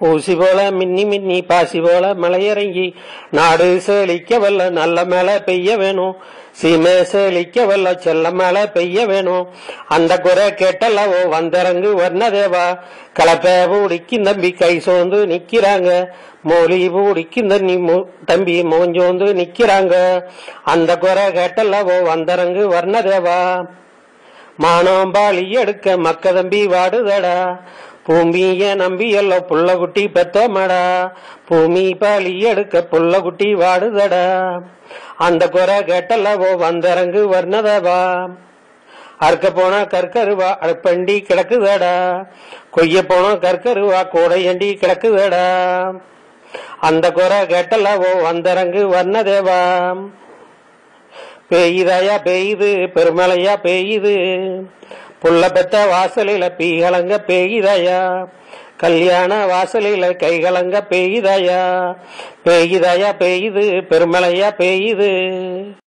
ஊசி போல மின்னி மின்னி பாசி போல மலையிறங்கி நாடு செழிக்க வல்ல நல்ல மேல பெய்ய வேணும் சீமை செழிக்க வல்ல செல்ல மேல பெய்ய வேணும் அந்த குறை கேட்டல்லவோ வந்தரங்கு வர்ணதேவா கலப்பை பூடிக்கும் தம்பி கை சோர்ந்து நிக்கிறாங்க மோலி பூடிக்கும் தண்ணி மு- தம்பி மோஞ்சோந்து நிக்கிறாங்க அந்த குறை கேட்டல்லவோ வந்தரங்கு வர்ணதேவா மானம் பாலி எடுக்க மக்க தம்பி வாடுதடா பூமிய நம்பி எல்லாம் புள்ள குட்டி பெத்தோமடா பூமி பாலி எடுக்க புள்ள குட்டி வாடுதடா அந்த குறை கேட்டல்லவோ வந்தரங்கு வர்ணதவா அறுக்க போனா கற்கருவா அடுப்பண்டி கிடக்குதடா கொய்ய போனா கற்கருவா கூடையண்டி கிடக்குதடா அந்த குறை கேட்டல்லவோ வந்தரங்கு வர்ணதேவா பெய்யுதாயா பெய்யுது பெருமழையா பெய்யுது புள்ள பெத்த வாசலில பீகலங்க பெய்யுதாயா கல்யாண வாசலில கைகலங்க பெய்யுதாயா பெய்யுதாயா பெய்யுது பெருமழையா பெய்யுது